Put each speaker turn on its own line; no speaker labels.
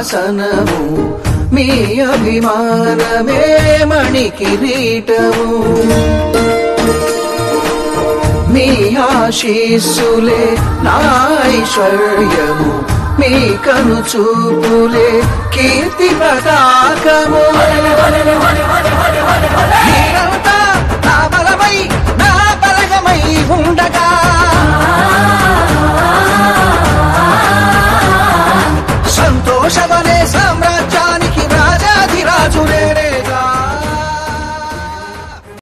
సింహాసనము మీ అభిమానమే మణి కిరీటము మీ ఆశీస్సులే నా ఐశ్వర్యము మీ కను చూపులే కీర్తి పతాకము మీరంతా నా బలమై నా బలగమై ఉండగా